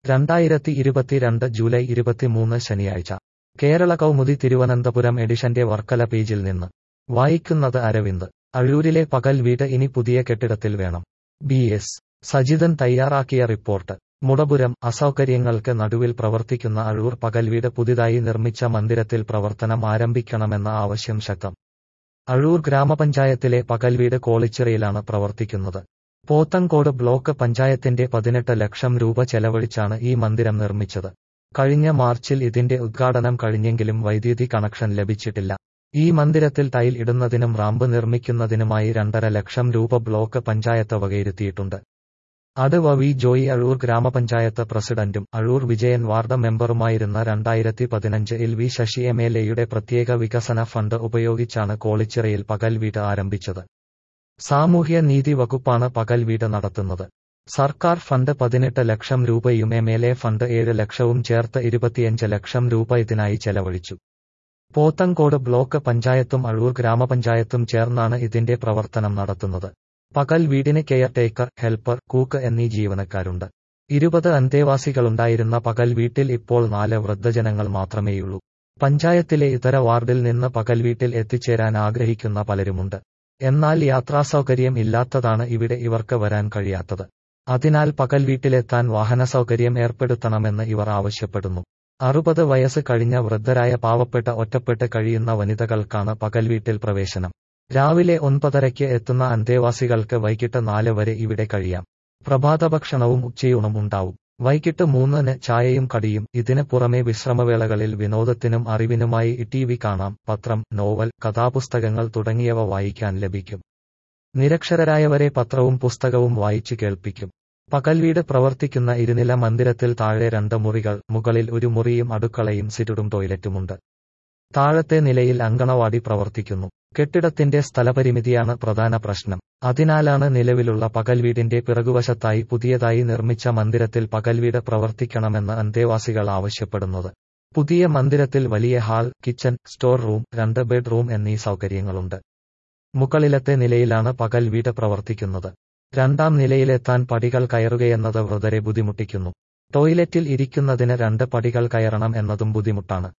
രണ്ടായിരത്തി ഇരുപത്തിരണ്ട് ജൂലൈ ഇരുപത്തിമൂന്ന് ശനിയാഴ്ച കേരള കൗമുദി തിരുവനന്തപുരം എഡിഷന്റെ വർക്കല പേജിൽ നിന്ന് വായിക്കുന്നത് അരവിന്ദ് അഴൂരിലെ പകൽ വീട് ഇനി പുതിയ കെട്ടിടത്തിൽ വേണം ബി എസ് സജിതൻ തയ്യാറാക്കിയ റിപ്പോർട്ട് മുടപുരം അസൗകര്യങ്ങൾക്ക് നടുവിൽ പ്രവർത്തിക്കുന്ന അഴൂർ പകൽവീട് പുതിയതായി നിർമ്മിച്ച മന്ദിരത്തിൽ പ്രവർത്തനം ആരംഭിക്കണമെന്ന ആവശ്യം ശക്തം അഴൂർ ഗ്രാമപഞ്ചായത്തിലെ പകൽവീട് കോളിച്ചിറയിലാണ് പ്രവർത്തിക്കുന്നത് പോത്തങ്കോട് ബ്ലോക്ക് പഞ്ചായത്തിന്റെ പതിനെട്ട് ലക്ഷം രൂപ ചെലവഴിച്ചാണ് ഈ മന്ദിരം നിർമ്മിച്ചത് കഴിഞ്ഞ മാർച്ചിൽ ഇതിന്റെ ഉദ്ഘാടനം കഴിഞ്ഞെങ്കിലും വൈദ്യുതി കണക്ഷൻ ലഭിച്ചിട്ടില്ല ഈ മന്ദിരത്തിൽ ടൈൽ ഇടുന്നതിനും റാമ്പ് നിർമ്മിക്കുന്നതിനുമായി രണ്ടര ലക്ഷം രൂപ ബ്ലോക്ക് പഞ്ചായത്ത് വകയിരുത്തിയിട്ടുണ്ട് അടുവ വി ജോയി അഴൂർ ഗ്രാമപഞ്ചായത്ത് പ്രസിഡന്റും അഴൂർ വിജയൻ വാർഡ് മെമ്പറുമായിരുന്ന രണ്ടായിരത്തി പതിനഞ്ചിൽ വി ശശി എം എൽ എയുടെ പ്രത്യേക വികസന ഫണ്ട് ഉപയോഗിച്ചാണ് കോളിച്ചിറയിൽ പകൽ വീട് ആരംഭിച്ചത് സാമൂഹ്യ നീതി വകുപ്പാണ് പകൽ വീട് നടത്തുന്നത് സർക്കാർ ഫണ്ട് പതിനെട്ട് ലക്ഷം രൂപയും എം എൽ എ ഫണ്ട് ഏഴ് ലക്ഷവും ചേർത്ത് ഇരുപത്തിയഞ്ച് ലക്ഷം രൂപ ഇതിനായി ചെലവഴിച്ചു പോത്തങ്കോട് ബ്ലോക്ക് പഞ്ചായത്തും അഴൂർ ഗ്രാമപഞ്ചായത്തും ചേർന്നാണ് ഇതിന്റെ പ്രവർത്തനം നടത്തുന്നത് പകൽ വീടിന് കെയർടേക്കർ ഹെൽപ്പർ കൂക്ക് എന്നീ ജീവനക്കാരുണ്ട് ഇരുപത് അന്തേവാസികളുണ്ടായിരുന്ന പകൽ വീട്ടിൽ ഇപ്പോൾ നാല് വൃദ്ധജനങ്ങൾ മാത്രമേയുള്ളൂ പഞ്ചായത്തിലെ ഇതര വാർഡിൽ നിന്ന് പകൽ വീട്ടിൽ എത്തിച്ചേരാൻ ആഗ്രഹിക്കുന്ന പലരുമുണ്ട് എന്നാൽ യാത്രാസൗകര്യം ഇല്ലാത്തതാണ് ഇവിടെ ഇവർക്ക് വരാൻ കഴിയാത്തത് അതിനാൽ പകൽ വീട്ടിലെത്താൻ വാഹന സൗകര്യം ഏർപ്പെടുത്തണമെന്ന് ഇവർ ആവശ്യപ്പെടുന്നു അറുപത് വയസ്സ് കഴിഞ്ഞ വൃദ്ധരായ പാവപ്പെട്ട ഒറ്റപ്പെട്ട് കഴിയുന്ന വനിതകൾക്കാണ് പകൽ വീട്ടിൽ പ്രവേശനം രാവിലെ ഒൻപതരയ്ക്ക് എത്തുന്ന അന്തേവാസികൾക്ക് വൈകിട്ട് നാല് വരെ ഇവിടെ കഴിയാം പ്രഭാതഭക്ഷണവും ഉച്ചയൂണും ഉണ്ടാവും വൈകിട്ട് മൂന്നിന് ചായയും കടിയും ഇതിന് പുറമെ വിശ്രമവേളകളിൽ വിനോദത്തിനും അറിവിനുമായി ടി വി കാണാം പത്രം നോവൽ കഥാപുസ്തകങ്ങൾ തുടങ്ങിയവ വായിക്കാൻ ലഭിക്കും നിരക്ഷരരായവരെ പത്രവും പുസ്തകവും വായിച്ചു കേൾപ്പിക്കും പകൽവീട് പ്രവർത്തിക്കുന്ന ഇരുനില മന്ദിരത്തിൽ താഴെ രണ്ട് മുറികൾ മുകളിൽ ഒരു മുറിയും അടുക്കളയും സിറ്റുടും ടോയ്ലറ്റുമുണ്ട് താഴത്തെ നിലയിൽ അങ്കണവാടി പ്രവർത്തിക്കുന്നു കെട്ടിടത്തിന്റെ സ്ഥലപരിമിതിയാണ് പ്രധാന പ്രശ്നം അതിനാലാണ് നിലവിലുള്ള പകൽവീടിന്റെ പിറകുവശത്തായി പുതിയതായി നിർമ്മിച്ച മന്ദിരത്തിൽ പകൽവീട് പ്രവർത്തിക്കണമെന്ന് അന്തേവാസികൾ ആവശ്യപ്പെടുന്നത് പുതിയ മന്ദിരത്തിൽ വലിയ ഹാൾ കിച്ചൺ സ്റ്റോർ റൂം രണ്ട് ബെഡ്റൂം എന്നീ സൗകര്യങ്ങളുണ്ട് മുകളിലത്തെ നിലയിലാണ് പകൽ വീട് പ്രവർത്തിക്കുന്നത് രണ്ടാം നിലയിലെത്താൻ പടികൾ കയറുകയെന്നത് വൃതരെ ബുദ്ധിമുട്ടിക്കുന്നു ടോയ്ലറ്റിൽ ഇരിക്കുന്നതിന് രണ്ട് പടികൾ കയറണം എന്നതും ബുദ്ധിമുട്ടാണ്